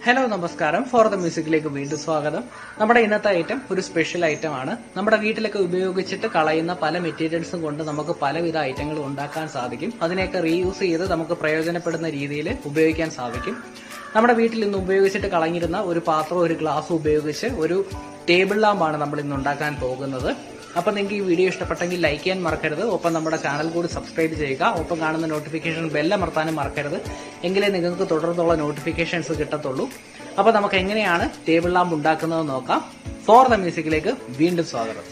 hello നമസ്കാരം for the മ്യൂസിക്കിലേക്ക് വീണ്ടും സ്വാഗതം നമ്മുടെ ഇന്നത്തെ ഐറ്റം ഒരു സ്പെഷ്യൽ ഐറ്റം ആണ് നമ്മുടെ വീട്ടിലൊക്കെ ഉപയോഗിച്ചിട്ട് കളയുന്ന പല മെറ്റീരിയൽസും കൊണ്ട് നമുക്ക് പലവിധ ഐറ്റങ്ങൾ ഉണ്ടാക്കാൻ സാധിക്കും അതിനെയൊക്കെ റീയൂസ് ചെയ്ത് നമുക്ക് പ്രയോജനപ്പെടുന്ന രീതിയിൽ ഉപയോഗിക്കാൻ സാധിക്കും നമ്മുടെ വീട്ടിൽ ഇന്ന് ഉപയോഗിച്ചിട്ട് കളഞ്ഞിരുന്ന ഒരു പാത്രം ഒരു ഗ്ലാസ് ഉപയോഗിച്ച് ഒരു ടേബിൾ ലാമ്പാണ് നമ്മൾ ഇന്ന് ഉണ്ടാക്കാൻ പോകുന്നത് അപ്പം നിങ്ങൾക്ക് ഈ വീഡിയോ ഇഷ്ടപ്പെട്ടെങ്കിൽ ലൈക്ക് ചെയ്യാൻ മറക്കരുത് ഒപ്പം നമ്മുടെ ചാനൽ കൂടി സബ്സ്ക്രൈബ് ചെയ്യുക ഒപ്പം കാണുന്ന നോട്ടിഫിക്കേഷൻ ബെല്ലമർത്താനും മറക്കരുത് എങ്കിലേ നിങ്ങൾക്ക് തുടർന്നുള്ള നോട്ടിഫിക്കേഷൻസ് കിട്ടത്തുള്ളൂ അപ്പോൾ നമുക്ക് എങ്ങനെയാണ് ടേബിൾ ലാമ്പ് ഉണ്ടാക്കുന്നത് നോക്കാം ഫോർ ദ മ്യൂസിക്കിലേക്ക് വീണ്ടും സ്വാഗതം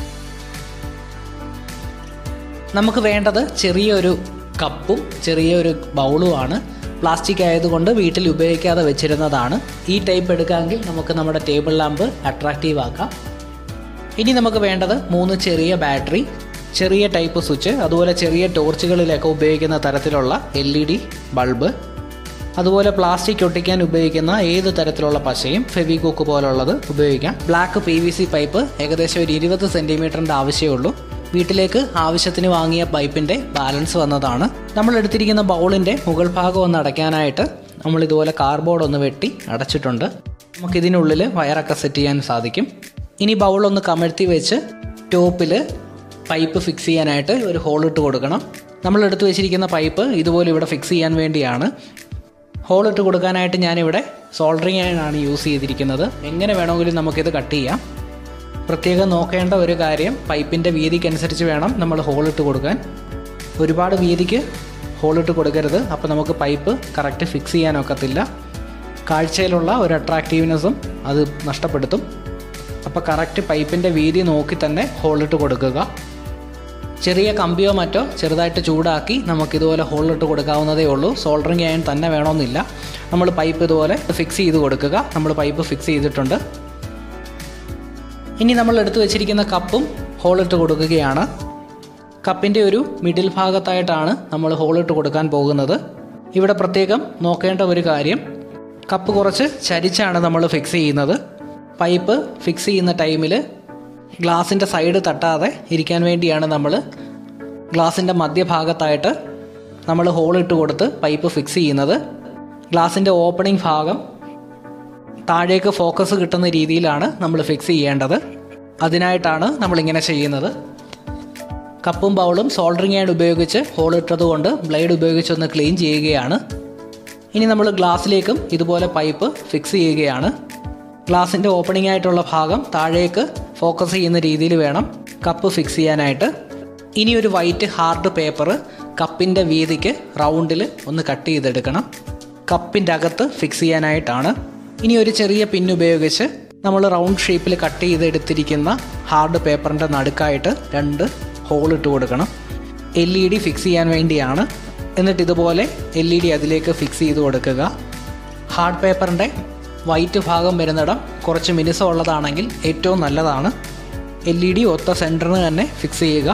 നമുക്ക് വേണ്ടത് ചെറിയൊരു കപ്പും ചെറിയൊരു ബൗളുമാണ് പ്ലാസ്റ്റിക് ആയതുകൊണ്ട് വീട്ടിൽ ഉപയോഗിക്കാതെ വെച്ചിരുന്നതാണ് ഈ ടൈപ്പ് എടുക്കാമെങ്കിൽ നമുക്ക് നമ്മുടെ ടേബിൾ ലാമ്പ് അട്രാക്റ്റീവ് ആക്കാം ഇനി നമുക്ക് വേണ്ടത് മൂന്ന് ചെറിയ ബാറ്ററി ചെറിയ ടൈപ്പ് സ്വിച്ച് അതുപോലെ ചെറിയ ടോർച്ചുകളിലൊക്കെ ഉപയോഗിക്കുന്ന തരത്തിലുള്ള എൽ ഇ ഡി ബൾബ് അതുപോലെ പ്ലാസ്റ്റിക് ഒട്ടിക്കാൻ ഉപയോഗിക്കുന്ന ഏത് തരത്തിലുള്ള പശയും ഫെവികോക്ക് പോലുള്ളത് ഉപയോഗിക്കാം black P V C pipe ഏകദേശം ഒരു ഇരുപത് സെൻറ്റിമീറ്ററിൻ്റെ ആവശ്യമുള്ളൂ വീട്ടിലേക്ക് ആവശ്യത്തിന് വാങ്ങിയ പൈപ്പിൻ്റെ ബാലൻസ് വന്നതാണ് നമ്മൾ എടുത്തിരിക്കുന്ന ബൗളിൻ്റെ മുകൾ ഭാഗം ഒന്ന് അടയ്ക്കാനായിട്ട് നമ്മൾ ഇതുപോലെ കാർബോർഡ് ഒന്ന് വെട്ടി അടച്ചിട്ടുണ്ട് നമുക്കിതിനുള്ളിൽ വയറൊക്കെ സെറ്റ് ചെയ്യാൻ സാധിക്കും ഇനി ബൗൾ ഒന്ന് കമഴ്ത്തി വെച്ച് ടോപ്പിൽ പൈപ്പ് ഫിക്സ് ചെയ്യാനായിട്ട് ഒരു ഹോൾ ഇട്ട് കൊടുക്കണം നമ്മൾ എടുത്തു വെച്ചിരിക്കുന്ന പൈപ്പ് ഇതുപോലെ ഇവിടെ ഫിക്സ് ചെയ്യാൻ വേണ്ടിയാണ് ഹോൾ ഇട്ട് കൊടുക്കാനായിട്ട് ഞാനിവിടെ സോൾഡറിങ് ആണ് യൂസ് ചെയ്തിരിക്കുന്നത് എങ്ങനെ വേണമെങ്കിലും നമുക്കിത് കട്ട് ചെയ്യാം പ്രത്യേകം നോക്കേണ്ട ഒരു കാര്യം പൈപ്പിൻ്റെ വീതിക്കനുസരിച്ച് വേണം നമ്മൾ ഹോൾ ഇട്ട് കൊടുക്കാൻ ഒരുപാട് വീതിക്ക് ഹോൾ ഇട്ട് കൊടുക്കരുത് അപ്പോൾ നമുക്ക് പൈപ്പ് കറക്റ്റ് ഫിക്സ് ചെയ്യാനൊക്കത്തില്ല കാഴ്ചയിലുള്ള ഒരു അട്രാക്റ്റീവ്നെസ്സും അത് നഷ്ടപ്പെടുത്തും അപ്പോൾ കറക്റ്റ് പൈപ്പിൻ്റെ വീതി നോക്കി തന്നെ ഹോളിട്ട് കൊടുക്കുക ചെറിയ കമ്പിയോ മറ്റോ ചെറുതായിട്ട് ചൂടാക്കി നമുക്കിതുപോലെ ഹോളിട്ട് കൊടുക്കാവുന്നതേ ഉള്ളൂ സോൾഡറിങ് ചെയ്യാൻ തന്നെ വേണമെന്നില്ല നമ്മൾ പൈപ്പ് ഇതുപോലെ ഫിക്സ് ചെയ്ത് കൊടുക്കുക നമ്മൾ പൈപ്പ് ഫിക്സ് ചെയ്തിട്ടുണ്ട് ഇനി നമ്മൾ എടുത്തു വെച്ചിരിക്കുന്ന കപ്പും ഹോളിട്ട് കൊടുക്കുകയാണ് കപ്പിൻ്റെ ഒരു മിഡിൽ ഭാഗത്തായിട്ടാണ് നമ്മൾ ഹോളിട്ട് കൊടുക്കാൻ പോകുന്നത് ഇവിടെ പ്രത്യേകം നോക്കേണ്ട ഒരു കാര്യം കപ്പ് കുറച്ച് ചരിച്ചാണ് നമ്മൾ ഫിക്സ് ചെയ്യുന്നത് പൈപ്പ് ഫിക്സ് ചെയ്യുന്ന ടൈമിൽ ഗ്ലാസിൻ്റെ സൈഡ് തട്ടാതെ ഇരിക്കാൻ വേണ്ടിയാണ് നമ്മൾ ഗ്ലാസിൻ്റെ മധ്യഭാഗത്തായിട്ട് നമ്മൾ ഹോളിട്ട് കൊടുത്ത് പൈപ്പ് ഫിക്സ് ചെയ്യുന്നത് ഗ്ലാസിൻ്റെ ഓപ്പണിംഗ് ഭാഗം താഴേക്ക് ഫോക്കസ് കിട്ടുന്ന രീതിയിലാണ് നമ്മൾ ഫിക്സ് ചെയ്യേണ്ടത് അതിനായിട്ടാണ് നമ്മളിങ്ങനെ ചെയ്യുന്നത് കപ്പും ബൗളും സോൾഡറിങ് ആൻഡ് ഉപയോഗിച്ച് ഹോളിട്ടത് കൊണ്ട് ബ്ലേഡ് ഉപയോഗിച്ച് ഒന്ന് ക്ലീൻ ചെയ്യുകയാണ് ഇനി നമ്മൾ ഗ്ലാസ്സിലേക്കും ഇതുപോലെ പൈപ്പ് ഫിക്സ് ചെയ്യുകയാണ് ഗ്ലാസിൻ്റെ ഓപ്പണിംഗ് ആയിട്ടുള്ള ഭാഗം താഴേക്ക് ഫോക്കസ് ചെയ്യുന്ന രീതിയിൽ വേണം കപ്പ് ഫിക്സ് ചെയ്യാനായിട്ട് ഇനി ഒരു വൈറ്റ് ഹാർഡ് പേപ്പർ കപ്പിൻ്റെ വീതിക്ക് റൗണ്ടിൽ ഒന്ന് കട്ട് ചെയ്തെടുക്കണം കപ്പിൻ്റെ അകത്ത് ഫിക്സ് ചെയ്യാനായിട്ടാണ് ഇനി ഒരു ചെറിയ പിൻ ഉപയോഗിച്ച് നമ്മൾ റൗണ്ട് ഷേപ്പിൽ കട്ട് ചെയ്തെടുത്തിരിക്കുന്ന ഹാർഡ് പേപ്പറിൻ്റെ നടുക്കായിട്ട് രണ്ട് ഹോൾ ഇട്ട് കൊടുക്കണം എൽ ഇ ഡി ഫിക്സ് ചെയ്യാൻ വേണ്ടിയാണ് എന്നിട്ട് ഇതുപോലെ എൽ ഇ ഡി അതിലേക്ക് ഫിക്സ് ചെയ്ത് കൊടുക്കുക ഹാർഡ് പേപ്പറിൻ്റെ വൈറ്റ് ഭാഗം വരുന്നിടം കുറച്ച് മിനുസം ഉള്ളതാണെങ്കിൽ ഏറ്റവും നല്ലതാണ് എൽ ഇ ഡി ഒത്ത സെൻറ്ററിന് തന്നെ ഫിക്സ് ചെയ്യുക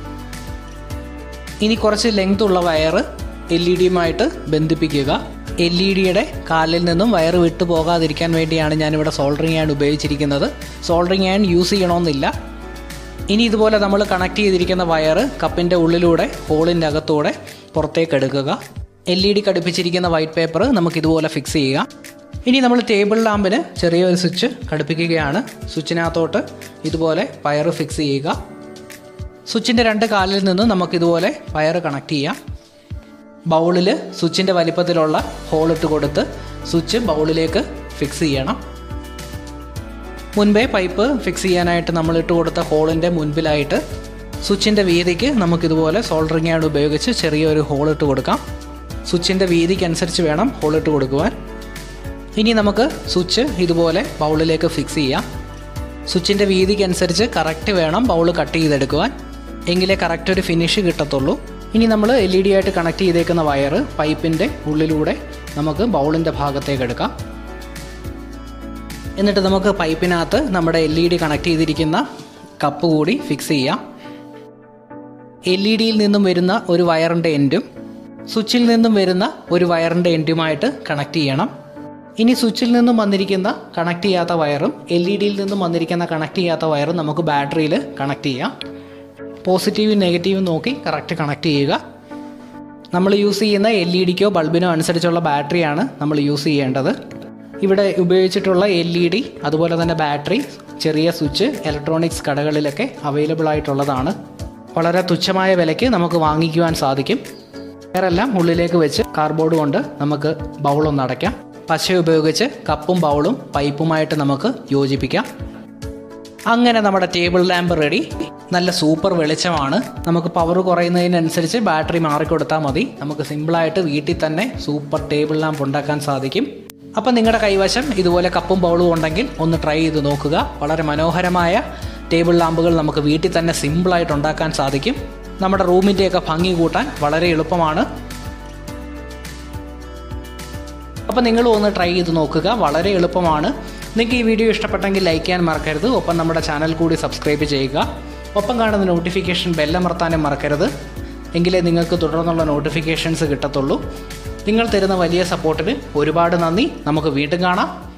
ഇനി കുറച്ച് ലെങ്ത് ഉള്ള വയർ എൽ ഇ ഡിയുമായിട്ട് ബന്ധിപ്പിക്കുക എൽ ഇ ഡിയുടെ കാലിൽ നിന്നും വയർ വിട്ടു പോകാതിരിക്കാൻ വേണ്ടിയാണ് ഞാനിവിടെ സോൾഡറിങ് ആൻഡ് ഉപയോഗിച്ചിരിക്കുന്നത് സോൾഡറിങ് ആൻഡ് യൂസ് ചെയ്യണമെന്നില്ല ഇനി ഇതുപോലെ നമ്മൾ കണക്ട് ചെയ്തിരിക്കുന്ന വയർ കപ്പിൻ്റെ ഉള്ളിലൂടെ ഹോളിൻ്റെ അകത്തൂടെ പുറത്തേക്ക് എടുക്കുക എൽ ഇ ഡി ഘടിപ്പിച്ചിരിക്കുന്ന വൈറ്റ് പേപ്പർ നമുക്ക് ഇതുപോലെ ഫിക്സ് ചെയ്യുക ഇനി നമ്മൾ ടേബിൾ ലാമ്പിന് ചെറിയൊരു സ്വിച്ച് ഘടിപ്പിക്കുകയാണ് സ്വിച്ചിനകത്തോട്ട് ഇതുപോലെ വയർ ഫിക്സ് ചെയ്യുക സ്വിച്ചിൻ്റെ രണ്ട് കാലിൽ നിന്ന് നമുക്കിതുപോലെ വയർ കണക്ട് ചെയ്യാം ബൗളിൽ സ്വിച്ചിൻ്റെ വലിപ്പത്തിലുള്ള ഹോളിട്ട് കൊടുത്ത് സ്വിച്ച് ബൗളിലേക്ക് ഫിക്സ് ചെയ്യണം മുൻപേ പൈപ്പ് ഫിക്സ് ചെയ്യാനായിട്ട് നമ്മൾ ഇട്ട് കൊടുത്ത ഹോളിൻ്റെ മുൻപിലായിട്ട് സ്വിച്ചിൻ്റെ വീതിക്ക് നമുക്കിതുപോലെ സോൾഡറിങ് ആഡ് ഉപയോഗിച്ച് ചെറിയൊരു ഹോളിട്ട് കൊടുക്കാം സ്വിച്ചിൻ്റെ വീതിക്കനുസരിച്ച് വേണം ഹോളിട്ട് കൊടുക്കുവാൻ ഇനി നമുക്ക് സ്വിച്ച് ഇതുപോലെ ബൗളിലേക്ക് ഫിക്സ് ചെയ്യാം സ്വിച്ചിൻ്റെ വീതിക്കനുസരിച്ച് കറക്റ്റ് വേണം ബൗൾ കട്ട് ചെയ്തെടുക്കുവാൻ എങ്കിലേ കറക്റ്റ് ഒരു ഫിനിഷ് കിട്ടത്തുള്ളൂ ഇനി നമ്മൾ എൽ ഇ ഡി ആയിട്ട് കണക്ട് ചെയ്തേക്കുന്ന വയർ പൈപ്പിൻ്റെ ഉള്ളിലൂടെ നമുക്ക് ബൗളിൻ്റെ ഭാഗത്തേക്ക് എടുക്കാം എന്നിട്ട് നമുക്ക് പൈപ്പിനകത്ത് നമ്മുടെ എൽ ഇ ഡി കണക്ട് ചെയ്തിരിക്കുന്ന കപ്പ് കൂടി ഫിക്സ് ചെയ്യാം എൽ ഇ ഡിയിൽ നിന്നും വരുന്ന ഒരു വയറിൻ്റെ എൻഡും സ്വിച്ചിൽ നിന്നും വരുന്ന ഒരു വയറിൻ്റെ എൻഡുമായിട്ട് കണക്ട് ചെയ്യണം ഇനി സ്വിച്ചിൽ നിന്നും വന്നിരിക്കുന്ന കണക്ട് ചെയ്യാത്ത വയറും എൽ ഇ ഡിയിൽ നിന്നും വന്നിരിക്കുന്ന കണക്ട് ചെയ്യാത്ത വയറും നമുക്ക് ബാറ്ററിയിൽ കണക്ട് ചെയ്യാം പോസിറ്റീവും നെഗറ്റീവും നോക്കി കറക്റ്റ് കണക്ട് ചെയ്യുക നമ്മൾ യൂസ് ചെയ്യുന്ന എൽ ഇ ഡിക്കോ ബൾബിനോ അനുസരിച്ചുള്ള ബാറ്ററിയാണ് നമ്മൾ യൂസ് ചെയ്യേണ്ടത് ഇവിടെ ഉപയോഗിച്ചിട്ടുള്ള എൽ ഇ ഡി അതുപോലെ തന്നെ ബാറ്ററി ചെറിയ സ്വിച്ച് ഇലക്ട്രോണിക്സ് കടകളിലൊക്കെ അവൈലബിൾ ആയിട്ടുള്ളതാണ് വളരെ തുച്ഛമായ വിലയ്ക്ക് നമുക്ക് വാങ്ങിക്കുവാൻ സാധിക്കും വേറെല്ലാം ഉള്ളിലേക്ക് വെച്ച് കാർഡ്ബോർഡ് കൊണ്ട് നമുക്ക് ബൗളൊന്ന് അടയ്ക്കാം പശ ഉപയോഗിച്ച് കപ്പും ബൗളും പൈപ്പുമായിട്ട് നമുക്ക് യോജിപ്പിക്കാം അങ്ങനെ നമ്മുടെ ടേബിൾ ലാമ്പ് റെഡി നല്ല സൂപ്പർ വെളിച്ചമാണ് നമുക്ക് പവർ കുറയുന്നതിനനുസരിച്ച് ബാറ്ററി മാറിക്കൊടുത്താൽ മതി നമുക്ക് സിമ്പിളായിട്ട് വീട്ടിൽ തന്നെ സൂപ്പർ ടേബിൾ ലാമ്പ് ഉണ്ടാക്കാൻ സാധിക്കും അപ്പം നിങ്ങളുടെ കൈവശം ഇതുപോലെ കപ്പും ബൗളും ഉണ്ടെങ്കിൽ ഒന്ന് ട്രൈ ചെയ്ത് നോക്കുക വളരെ മനോഹരമായ ടേബിൾ ലാമ്പുകൾ നമുക്ക് വീട്ടിൽ തന്നെ സിമ്പിളായിട്ട് ഉണ്ടാക്കാൻ സാധിക്കും നമ്മുടെ റൂമിൻ്റെയൊക്കെ ഭംഗി കൂട്ടാൻ വളരെ എളുപ്പമാണ് അപ്പോൾ നിങ്ങളും ഒന്ന് ട്രൈ ചെയ്ത് നോക്കുക വളരെ എളുപ്പമാണ് നിങ്ങൾക്ക് ഈ വീഡിയോ ഇഷ്ടപ്പെട്ടെങ്കിൽ ലൈക്ക് ചെയ്യാൻ മറക്കരുത് ഒപ്പം നമ്മുടെ ചാനൽ കൂടി സബ്സ്ക്രൈബ് ചെയ്യുക ഒപ്പം കാണുന്ന നോട്ടിഫിക്കേഷൻ ബെല്ലമർത്താനും മറക്കരുത് എങ്കിലേ നിങ്ങൾക്ക് തുടർന്നുള്ള നോട്ടിഫിക്കേഷൻസ് കിട്ടത്തുള്ളൂ നിങ്ങൾ തരുന്ന വലിയ സപ്പോർട്ടിന് ഒരുപാട് നന്ദി നമുക്ക് വീണ്ടും കാണാം